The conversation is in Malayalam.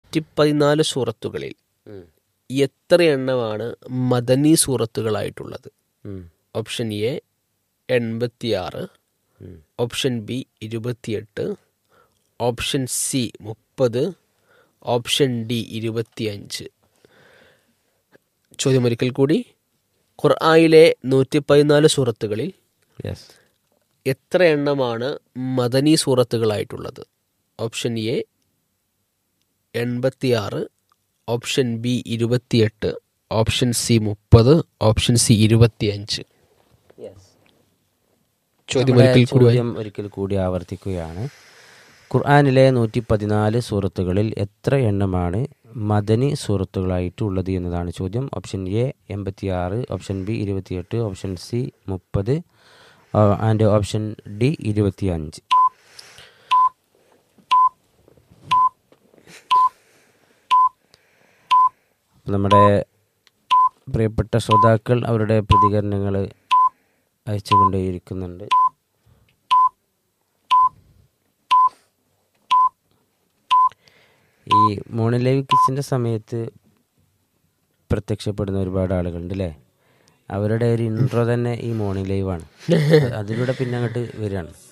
നൂറ്റി പതിനാല് സൂറത്തുകളിൽ എത്ര എണ്ണമാണ് മദനി സൂറത്തുകളായിട്ടുള്ളത് ഓപ്ഷൻ എ എൺപത്തിയാറ് ഓപ്ഷൻ ബി ഇരുപത്തിയെട്ട് ഓപ്ഷൻ സി മുപ്പത് ഓപ്ഷൻ ഡി ഇരുപത്തിയഞ്ച് ചോദ്യം ഒരിക്കൽ കൂടി ഖുർആയിലെ നൂറ്റി പതിനാല് സൂറത്തുകളിൽ യെസ് എത്ര എണ്ണമാണ് മദനി സൂറത്തുകളായിട്ടുള്ളത് ഓപ്ഷൻ എ എൺപത്തിയാറ് ഓപ്ഷൻ ബി ഇരുപത്തിയെട്ട് ഓപ്ഷൻ സി മുപ്പത് ഓപ്ഷൻ സി ഇരുപത്തിയഞ്ച് ചോദ്യം നമ്മുടെ ഒരിക്കൽ കൂടി വായി- ചോദ്യം ഒരിക്കൽ കൂടി ആവർത്തിക്കുകയാണ് ഖുർആാനിലെ നൂറ്റി പതിനാല് സൂറത്തുകളിൽ എത്ര എണ്ണമാണ് മദനി സൂറത്തുകളായിട്ടുള്ളത് എന്നതാണ് ചോദ്യം ഓപ്ഷൻ എ എൺപത്തിയാറ് ഓപ്ഷൻ ബി ഇരുപത്തിയെട്ട് ഓപ്ഷൻ സി മുപ്പത് ആൻഡ് ഓപ്ഷൻ ഡി ഇരുപത്തിയഞ്ച് നമ്മുടെ പ്രിയപ്പെട്ട ശ്രോതാക്കൾ അവരുടെ പ്രതികരണങ്ങൾ അയച്ചുകൊണ്ടേയിരിക്കുന്നുണ്ട് ഈ മോർണിംഗ് ലൈവ് കിഡ്സിൻ്റെ സമയത്ത് പ്രത്യക്ഷപ്പെടുന്ന ഒരുപാട് ആളുകളുണ്ട് അല്ലേ അവരുടെ ഒരു ഇൻട്രോ തന്നെ ഈ മോർണിംഗ് ലൈവാണ് അതിലൂടെ പിന്നെ അങ്ങോട്ട് വരികയാണ്